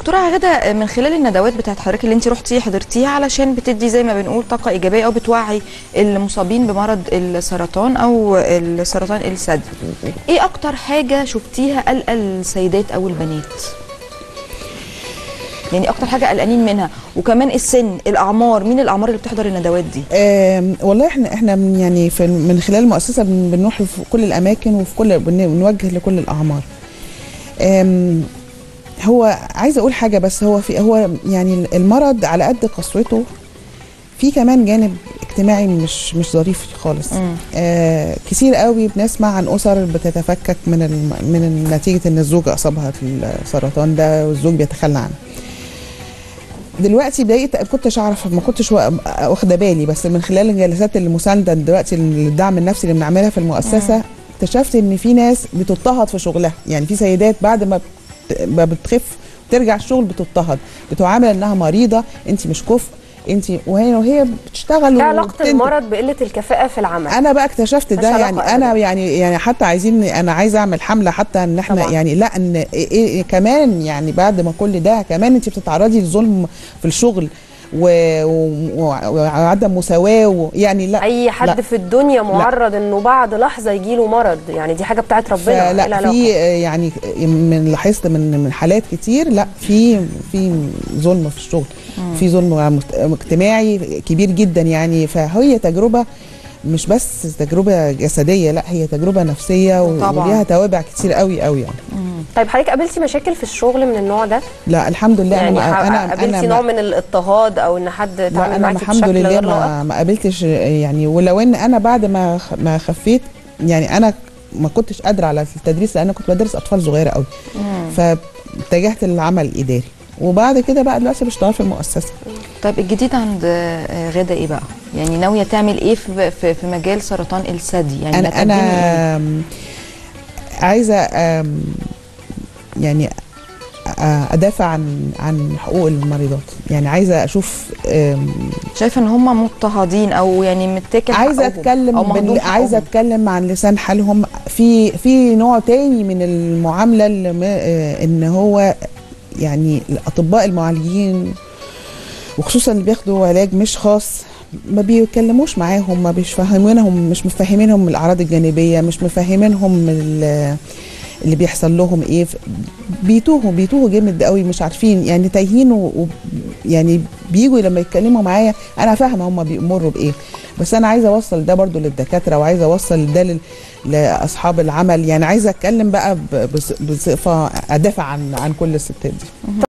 دكتوره غدا من خلال الندوات بتاعت حضرتك اللي انت رحتي حضرتيها علشان بتدي زي ما بنقول طاقه ايجابيه او بتوعي المصابين بمرض السرطان او السرطان الثدي ايه اكتر حاجه شفتيها قلقه السيدات او البنات يعني اكتر حاجه قلقانين منها وكمان السن الاعمار مين الاعمار اللي بتحضر الندوات دي آم، والله احنا احنا من- يعني في من خلال المؤسسه بن- بنروح في كل الاماكن وفي كل بن- بنوجه لكل الاعمار. آم، هو عايزه اقول حاجه بس هو في هو يعني المرض على قد قسوته في كمان جانب اجتماعي مش مش ظريف خالص. مم. آه كتير قوي بنسمع عن اسر بتتفكك من الم من نتيجه ان الزوج اصابها السرطان ده والزوج بيتخلى عنها. دلوقتي بقيت كنتش اعرف ما كنتش وا- واخده بالي بس من خلال الجلسات المسانده دلوقتي الدعم النفسي اللي بنعملها في المؤسسه اكتشفت ان في ناس بتضطهد في شغلها يعني في سيدات بعد ما بت- ما بتخف ترجع الشغل بتضطهد بتعامل انها مريضه انت مش كفء انت وهي وهي بتشتغل ايه علاقه وبتنتج. المرض بقله الكفاءه في العمل انا بقى اكتشفت ملهاش ده علاقة يعني أبداً. انا يعني يعني حتى عايزين انا عايزه اعمل حمله حتى ان احنا طبعاً. يعني لا ان إيه إيه كمان يعني بعد ما كل ده كمان انت بتتعرضي لظلم في الشغل و- و- وعدم مساواه و- يعني لا اي حد لا. في الدنيا معرض انه بعد لحظه يجيله مرض يعني دي حاجه بتاعت ربنا إيه فلا العلاقة؟ في يعني من لاحظت من من حالات كتير لا في في ظلم في الشغل في ظلم مجت- اجتماعي كبير جدا يعني فهي تجربه مش بس تجربه جسديه لا هي تجربه نفسيه و- طبعاً. وليها توابع كتير قوي قوي يعني طيب حضرتك قابلتي مشاكل في الشغل من النوع ده لا الحمد لله يعني انا انا قابلتي انا نوع ما- من الاضطهاد او ان حد لا تعامل انا معاكي الحمد بشكل لله غير لائق ما, ما قابلتش يعني ولو ان انا بعد ما خ- ما خفيت يعني انا ما كنتش قادره على التدريس لان انا كنت بدرس اطفال صغيره قوي فاتجهت للعمل الاداري وبعد كده بقى دلوقتي بشتغل في المؤسسه طيب الجديد عند آه، غدا ايه بقى يعني ناويه تعمل ايه في في, في مجال سرطان الثدي يعني انا هتقدمي إيه؟ انا آم، عايزه آم، يعني آه، ادافع عن عن حقوق المريضات يعني عايزه اشوف آم، شايفه ان هم مضطهدين او يعني متاكل عايزه حقهم اتكلم أو مهضوم بال... عايزه حقهم. اتكلم عن لسان حالهم في في نوع تاني من المعامله اللي ما... آه، ان هو يعني الاطباء المعالجين وخصوصا اللي بياخدوا علاج مش خاص ما بيتكلموش معاهم ما بيفهمينهم مش مفهمينهم الاعراض الجانبيه مش مفهمينهم ال- اللي بيحصل لهم ايه ف- بيتوهوا بيتوهوا جامد قوي مش عارفين يعني تايهين و... و- يعني بيجوا لما يتكلموا معايا انا فاهمه هم بيمروا بايه بس انا عايزه اوصل ده برضو للدكاتره وعايزه اوصل ده لل... لاصحاب العمل يعني عايزه اتكلم بقى ب... بص- بصفه ادافع عن عن كل الستات دي